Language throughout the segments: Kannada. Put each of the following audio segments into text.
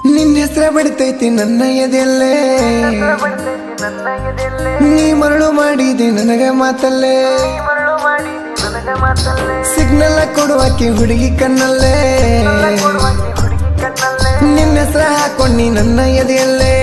ನಿನ್ನ ಹೆಸರ ಬಡಿತೈತಿ ನನ್ನ ಎದೆಯಲ್ಲೇ ನೀ ಮರಳು ಮಾಡಿದಿ ನನಗ ಮಾತಲ್ಲೇ ಸಿಗ್ನಲ್ ಕೊಡುವಾಕಿ ಹುಡುಗಿ ಕಣ್ಣಲ್ಲೇ ನಿನ್ನ ಹೆಸರ ಹಾಕೊಂಡಿ ನನ್ನ ಎದೆಯಲ್ಲೇ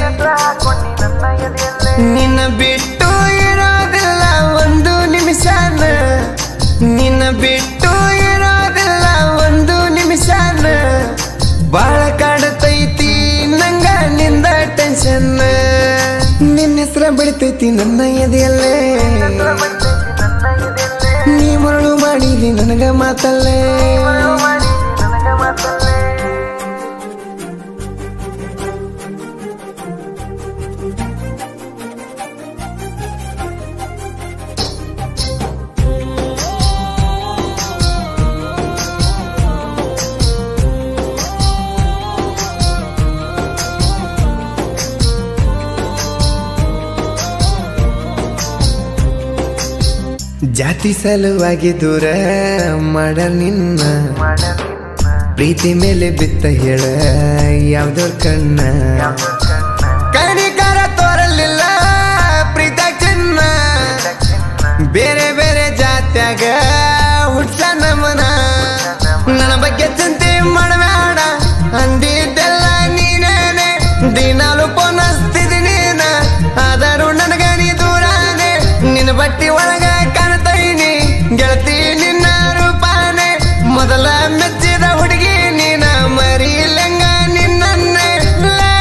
ನಿನ್ನ ಬಿಟ್ಟು ಇರೋದಿಲ್ಲ ಒಂದು ನಿಮಿಷನ ನಿನ್ನ ಬಿಟ್ಟು ಇರೋದಿಲ್ಲ ಒಂದು ನಿಮಿಷನ ಬಾಳ ಕಾಡತೈತಿ ನಂಗ ನಿಂದ ಟೆನ್ಷನ್ ನಿನ್ನ ಹೆಸರ ಬೆಳಿತೈತಿ ನನ್ನ ಎದೆಯಲ್ಲೇ ನೀ ಮರಳು ಮಾಡಿದಿ ನನಗ ಮಾತಲ್ಲೇ ಜಾತಿ ಸಲುವಾಗಿ ದೂರ ಮಾಡ ನಿನ್ನ ಪ್ರೀತಿ ಮೇಲೆ ಬಿತ್ತ ಹೇಳ ಯಾವ್ದೋ ಕಣ್ಣ ಕಣಿಕಾರ ತೋರಲಿಲ್ಲ ಪ್ರೀತ ಚಿನ್ನ ಬೇರೆ ಬೇರೆ ಜಾತ್ಯಾಗ ಹುಟ್ಟ ನಮನ ನನ್ನ ಬಗ್ಗೆ ಚಿಂತೆ ಮಾಡಬೇಡ ಅಂದಿದ್ದೆಲ್ಲ ನೀನೇನೆ ದಿನಾಲು ಪೋನಸ್ತಿದಿ ನೀನ ಆದರೂ ನನಗ ನೀ ದೂರಾನೆ ನಿನ್ನ ಬಟ್ಟಿ ಒಳಗ ಕಾಣ್ತೈನಿ ಗೆಳತಿ ನಿನ್ನ ರೂಪಾನೆ ಮೊದಲ ಮೆಚ್ಚಿದ ಹುಡುಗಿ ನೀನ ಮರಿಲಂಗ ನಿನ್ನನ್ನೇ ಲೇ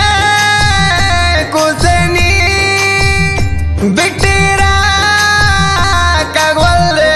ಕೂಸನಿ ಬಿಟ್ಟಿರಾಗವಲ್ಲೆ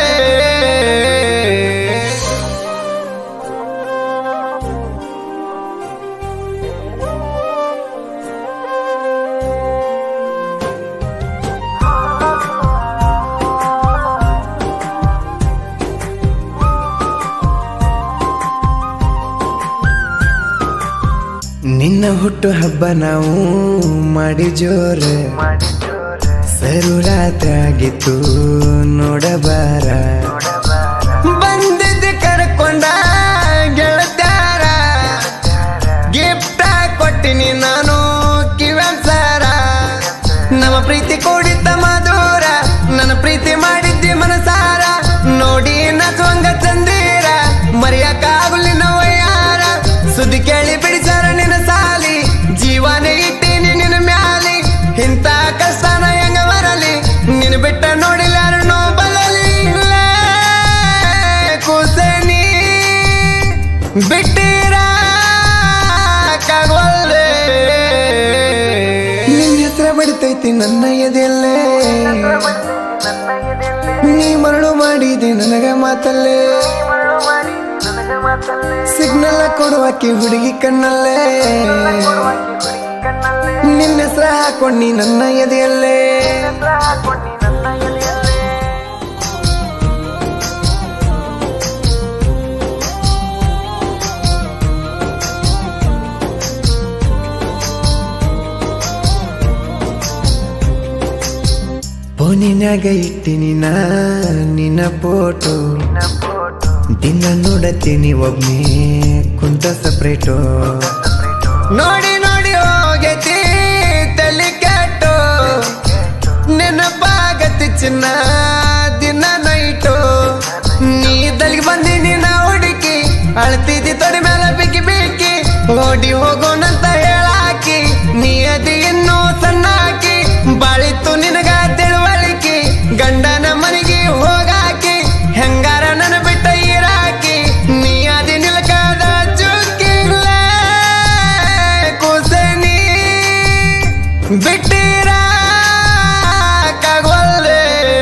ನಿನ್ನ ಹುಟ್ಟು ಹಬ್ಬ ನಾವು ಮಾಡಿ ಜೋರ ಸರು ರಾತ್ರಿ ಆಗಿತ್ತು ನೋಡಬಾರ ಬಂದಿದ್ದ ಕರ್ಕೊಂಡ ಗೆಳತ್ಯಾರ ಗಿಫ್ಟ ಕೊಟ್ಟಿನಿ ನಾನು ಕಿವನ್ಸಾರ ನಮ್ಮ ಪ್ರೀತಿ ಕೂಡಿದ್ದ ಮಧುರ ನನ್ನ ಪ್ರೀತಿ ಮಾಡಿದ್ದಿ ಮನಸಾರ ನೋಡಿ ನಸುವಂಗ ಚಂದೀರ ಮರೆಯಕ್ಕಾಗಲಿ ಯಾರ ಸುದ್ದಿ ಕೇಳಿ ಬಿಡಿಸಾರ ನಿನ್ನ ಸಾಲಿ ಜೀವನ ಇಟ್ಟೀನಿ ನಿನ್ನ ಮ್ಯಾಲಿ ಇಂಥ ಕಷ್ಟನ ಹೆಂಗ ಬರಲಿ ನಿನ್ನ ಬಿಟ್ಟ ನೋಡಿಲ್ಲ ಯಾರನ್ನೋ ಬರಲಿ ಕೂಸನಿ ಬಿಟ್ಟಿರಾಗವಲ್ಲೆ ನಿನ್ನ ಹೆಸರ ಬಡಿತೈತಿ ನನ್ನ ಎದೆಯಲ್ಲೇ ನೀ ಮರಳು ಮಾಡಿದಿ ನನಗ ಮಾತಲ್ಲೇ ಸಿಗ್ನಲ್ ಕೊಡುವಾಕಿ ಹುಡುಗಿ ಕಣ್ಣಲ್ಲೇ ನಿನ್ನ ಹೆಸರ ಹಾಕೊಂಡಿ ನನ್ನ ಎದೆಯಲ್ಲೇ ಫೋನಿನಾಗ ಇಟ್ಟಿನಿ ನಾ ನಿನ್ನ ಫೋಟೋ ದಿನ ನೋಡತ್ತೀನಿ ಒಬ್ನೇ ಕುಂತ ಸಪ್ರೇಟು ನೋಡಿ ನೋಡಿ ಹೋಗೈತಿ ತಲೆ ಕೆಟ್ಟು ನೆನಪಾಗತಿ ಚಿನ್ನ ದಿನ ನೈಟು ನೀ ದಲಿಗೆ ಬಂದಿನಿ ನಾ ಹುಡುಕಿ ಅಳ್ತಿದ್ದಿ ತೊಡೆ ಮೇಲೆ ಬಿಕ್ಕಿ ಬಿಕ್ಕಿ ಓಡಿ ಹೋಗೋಣಂತ ಹೇಳಾಕಿ ನೀ ಅದಿ ಇನ್ನೂ ಸಣ್ಣಾಕಿ ಬಾಳಿತ್ತು ನಿನಗ ತಿಳುವಳಿಕೆ ಗಂಡನ ಮನೆಗೆ ಹೋಗಾಕಿ ಹೆಂಗಾರ ನನ್ನ ಬಿಟ್ಟ ಇರಾಕಿ ನೀ ಅದಿ ನಿಲ್ಕದ ಚುಕ್ಕಿಲ್ಲ ಕೂಸನಿ ಬಿಟ್ಟಿರಾಗವಲ್ಲೆ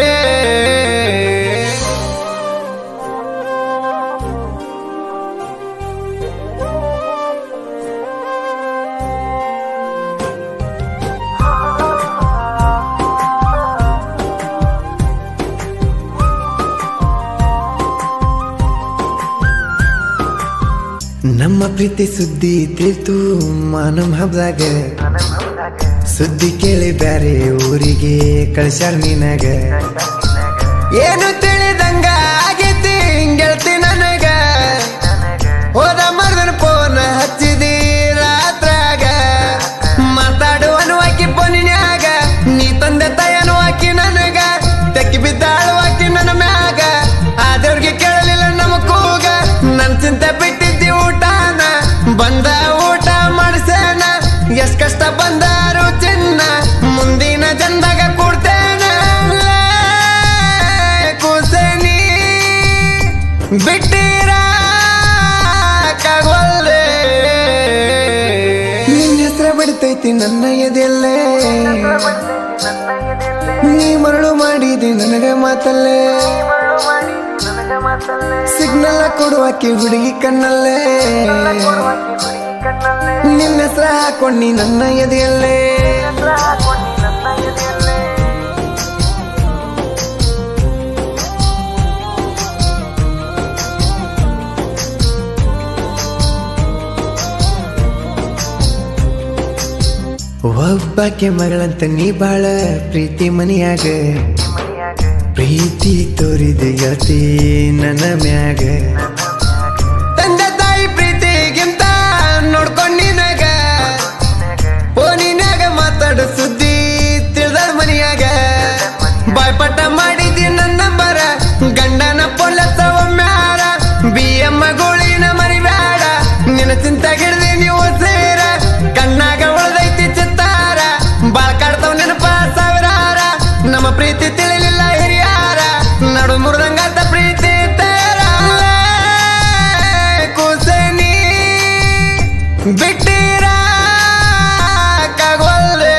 ನಮ್ಮ ಪ್ರೀತಿ ಸುದ್ದಿ ತಿಳಿತು ಮಾನವ ಹಬ್ಬದಾಗ ಸುದ್ದಿ ಕೇಳಿ ಬ್ಯಾರೆ ಊರಿಗೆ ಕಳ್ಸ್ಯಾರ ನಿನಗ ಏನು ತಿಳಿದಂಗ ಆಗೈತಿ ಗೆಳತಿ ನನಗ ಹೋದ ಮರ್ದನ ಫೋನ್ ಹಚ್ಚಿದಿ ರಾತ್ರ ಬಿಟ್ಟಿರಾಗವಲ್ಲೆ ನಿನ್ನ ಹೆಸರ ಬಡಿತೈತಿ ನನ್ನ ಎದೆಯಲ್ಲೇ ನೀ ಮರಳು ಮಾಡಿದಿ ನನಗೆ ಮಾತಲ್ಲೇ ಸಿಗ್ನಲ್ ಕೊಡುವಾಕಿ ಹುಡುಗಿ ಕಣ್ಣಲ್ಲೇ ನಿನ್ನ ಹೆಸರ ಹಾಕೊಂಡಿ ನನ್ನ ಎದೆಯಲ್ಲೇ ಒಬ್ಬಾಕೆ ಮಗಳಂತ ನೀ ಬಾಳ ಪ್ರೀತಿ ಮನಿಯಾಗ ಪ್ರೀತಿ ತೋರಿದೆ ಗೆಳತಿ ನನ್ನ ಮ್ಯಾಗ ತಂದೆ ತಾಯಿ ಪ್ರೀತಿಗಿಂತ ನೋಡ್ಕೊಂಡ್ ನಿನಗ ಫೋನಿನಾಗ ಮಾತಾಡೋ ಸುದ್ದಿ ತಿಳಿದಾಳ ಮನಿಯಾಗ ಬಾಯ್ಪಟ್ಟ ಮಾಡಿದಿ ನನ್ನ ನಂಬರ ಗಂಡನ ಪೊಲಸ ಒಮ್ಮ್ಯಾರ ಬಿ ಎಮ್ಮ ಗೋಳಿನ ಮರಿಬೇಡ ನಿನ್ನ ಚಿಂತ ಗಿಡ್ದಿ ನೀವು ಸೇರ ಕಣ್ಣಾಗ ಉಳ್ದೈತಿ ಚಿತ್ತಾರ ಬಾಳ್ ಕಾಡ್ತಾವ್ ನೆನಪ ಸಾವಿರಾರ ನಮ್ಮ ಪ್ರೀತಿ ತಿಳಿಲಿಲ್ಲ ಹಿರಿಯಾರ ನಡು ಮುರಿದಂಗಾತ ಪ್ರೀತಿ ತೇರ ಕುಸನಿ ಬಿಟ್ಟಿರಾಗವಲ್ಲೆ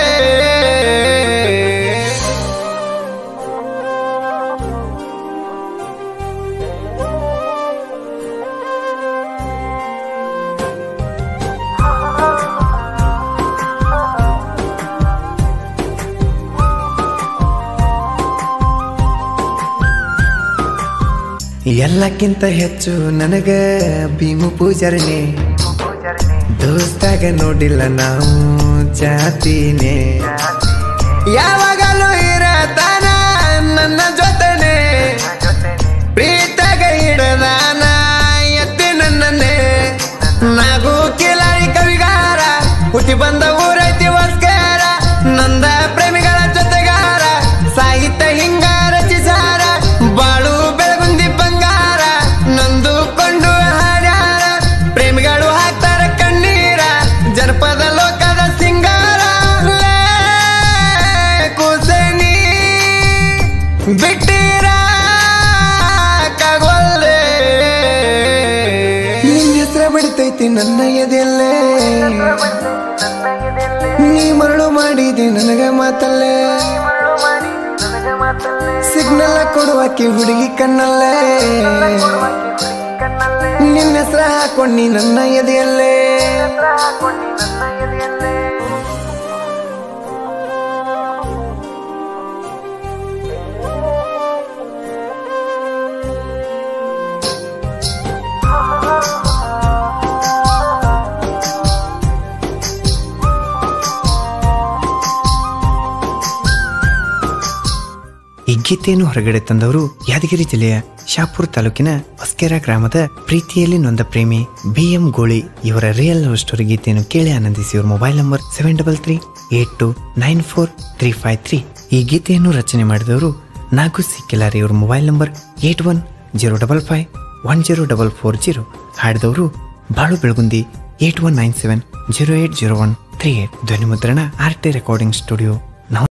ಎಲ್ಲಕ್ಕಿಂತ ಹೆಚ್ಚು ನನಗ ಭೀಮು ಪೂಜಾರನೆ ದೋಸ್ತಾಗ ನೋಡಿಲ್ಲ ನಾವು ಜಾತಿನೇ ಯಾವಾಗಲೂ ಇರತಾನ ನನ್ನ ಜೊತೆನೆ ಪ್ರೀತಾಗ ಹಿಡದಾನ ಎತ್ತಿ ನನ್ನನ್ನೇ ನಾಗು ಕಿಲಾರಿ ಕವಿಗಾರ ಹುಟ್ಟಿ ಬಂದ ಊರೈತಿ ವಸ್ಕಾರ ನಂದ ಪ್ರೇಮಿಗಳ ಜೊತೆಗಾರ ಸಾಹಿತ್ಯ ಹಿಂಗ ರಚಿಸಾರ ಬಾಳು ಬೆಳಗುಂದಿ ಬಂಗಾರ ನಂದು ಕೊಂಡು ಹಾಡ್ಯಾರ ಪ್ರೇಮಿಗಳು ಹಾಕ್ತಾರ ಕಣ್ಣೀರ ಜನಪದ ಲೋಕದ ಸಿಂಗಾರ ಲೇ ಕುಸನಿ ಬಿಟ್ಟಿರಾಗವಲ್ಲೆ ನಿನ್ನ ಹೆಸರ ಬಡಿತೈತಿ ನನ್ನ ಎದೆಯಲ್ಲೇ ನೀ ಮರಳು ಮಾಡಿದಿ ನನಗ ಮಾತಲ್ಲೇ ಸಿಗ್ನಲ್ ಕೊಡುವಾಕಿ ಹುಡುಗಿ ಕಣ್ಣಲ್ಲೇ ನಿನ್ನ ಹೆಸರ ಹಾಕೊಂಡಿ ನನ್ನ ಎದೆಯಲ್ಲೇ ಈ ಗೀತೆಯನ್ನು ಹೊರಗಡೆ ತಂದವರು ಯಾದಗಿರಿ ಜಿಲ್ಲೆಯ ಶಾಪುರ್ ತಾಲೂಕಿನ ಹೊಸ್ಕೆರ ಗ್ರಾಮದ ಪ್ರೀತಿಯಲ್ಲಿ ನೊಂದ ಪ್ರೇಮಿ ಬಿ ಎಂ ಗೋಳಿ ಇವರ ರಿಯಲ್ ಲವ್ ಸ್ಟೋರಿ ಗೀತೆಯನ್ನು ಕೇಳಿ ಆನಂದಿಸಿ ಇವ್ರ mobile number seven double three eight two nine four three five three ಈ ಗೀತೆಯನ್ನು ರಚನೆ ಮಾಡಿದವರು ನಾಗು ಸಿಕ್ಕಿಲಾರಿ ಇವ್ರ mobile number eight one zero double five one zero double four zero ಹಾಡಿದವರು Balu Belagundi eight one nine seven zero eight zero one three eight ಧ್ವನಿ ಮುದ್ರಣ ಆರ್ ಟಿ ರೆಕಾರ್ಡಿಂಗ್ ಸ್ಟುಡಿಯೋ